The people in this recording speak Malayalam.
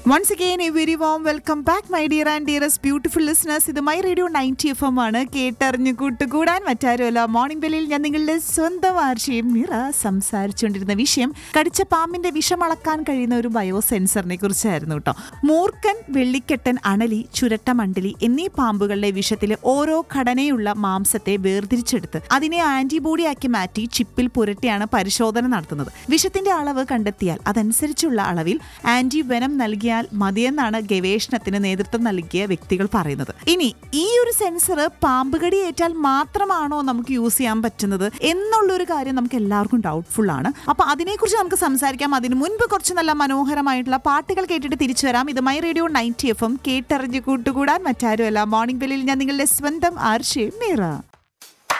once again a very warm welcome back my dear and dearest beautiful listeners ഇത് my radio ninety F M ആണ് കേട്ടറിഞ്ഞു കൂട്ടുകൂടാൻ മറ്റാരുമല്ല മോർണിംഗ് ബെല്ലിൽ ഞാൻ നിങ്ങളുടെ സ്വന്തം ആർഷയും നിറ സംസാരിച്ചുകൊണ്ടിരുന്ന വിഷയം കടിച്ച പാമ്പിന്റെ വിഷമളക്കാൻ കഴിയുന്ന ഒരു ബയോ സെൻസറിനെ കുറിച്ചായിരുന്നു കേട്ടോ മൂർക്കൻ വെള്ളിക്കെട്ടൻ അണലി ചുരട്ട മണ്ടലി എന്നീ പാമ്പുകളുടെ വിഷത്തിലെ ഓരോ ഘടനയുള്ള മാംസത്തെ വേർതിരിച്ചെടുത്ത് അതിനെ ആന്റിബോഡി ആക്കി മാറ്റി ചിപ്പിൽ പുരട്ടിയാണ് പരിശോധന നടത്തുന്നത് വിഷത്തിന്റെ അളവ് കണ്ടെത്തിയാൽ അതനുസരിച്ചുള്ള അളവിൽ ആന്റി വെനം നൽകിയാൽ മതിയെന്നാണ് ഗവേഷണത്തിന് നേതൃത്വം നൽകിയ വ്യക്തികൾ പറയുന്നത് ഇനി ഈ ഒരു സെൻസർ പാമ്പുകടി ഏറ്റാൽ മാത്രമാണോ നമുക്ക് യൂസ് ചെയ്യാൻ പറ്റുന്നത് എന്നുള്ളൊരു കാര്യം നമുക്ക് എല്ലാവർക്കും ഡൗട്ട്ഫുൾ ആണ് അപ്പൊ അതിനെക്കുറിച്ച് നമുക്ക് സംസാരിക്കാം അതിന് മുൻപ് കുറച്ച് നല്ല മനോഹരമായിട്ടുള്ള പാട്ടുകൾ കേട്ടിട്ട് തിരിച്ചു വരാം ഇത് my radio ninety F M കേട്ടറിഞ്ഞ് കൂട്ടുകൂടാൻ മറ്റാരുമല്ല മോർണിംഗ് ബെല്ലിൽ ഞാൻ നിങ്ങളുടെ സ്വന്തം ആർഷയും മീറ